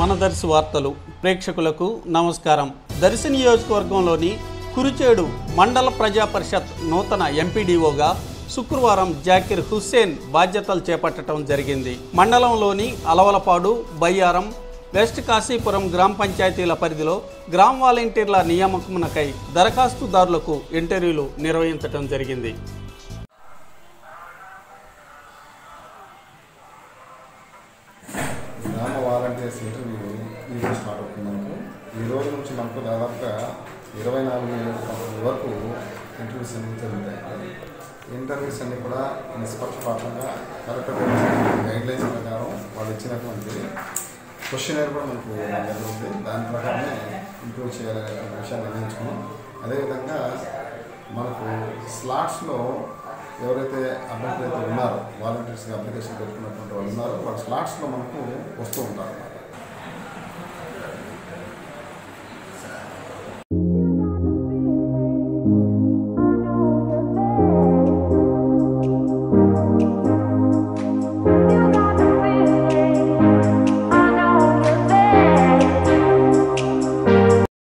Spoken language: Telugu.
మన దర్శి వార్తలు ప్రేక్షకులకు నమస్కారం దర్శి నియోజకవర్గంలోని కురిచేడు మండల ప్రజా పరిషత్ నూతన ఎంపీడీఓగా శుక్రవారం జాకిర్ హుస్సేన్ బాధ్యతలు చేపట్టడం జరిగింది మండలంలోని అలవలపాడు బయ్యారం వెస్ట్ కాశీపురం గ్రామ పంచాయతీల పరిధిలో గ్రామ వాలంటీర్ల నియామకమునకై దరఖాస్తుదారులకు ఇంటర్వ్యూలు నిర్వహించడం జరిగింది గ్రామ వాలంటీర్స్ ఇంటర్వ్యూ ఈరోజు స్టార్ట్ అవుతుంది మనకు ఈ రోజు నుంచి మనకు దాదాపుగా ఇరవై నాలుగు వరకు ఇంటర్వ్యూస్ అన్ని జరుగుతాయి ఇంటర్వ్యూస్ అన్ని కూడా నిష్పక్షపాతంగా కరెక్ట్ గైడ్ లైన్స్ ప్రకారం వాళ్ళు ఇచ్చినటువంటి క్వశ్చనర్ కూడా మనకు మన దగ్గర ఉంది దాని ప్రకారమే ఇంప్రూవ్ చేయాలనే విషయాన్ని నిర్ణయించుకున్నాం అదేవిధంగా మనకు స్లాట్స్లో ఎవరైతే అభ్యర్థులు అయితే ఉన్నారో వాలంటీర్స్గా అప్లికేషన్ పెట్టుకున్నటువంటి వాళ్ళు ఉన్నారో వాళ్ళ స్లాట్స్లో మనకు వస్తూ ఉంటారు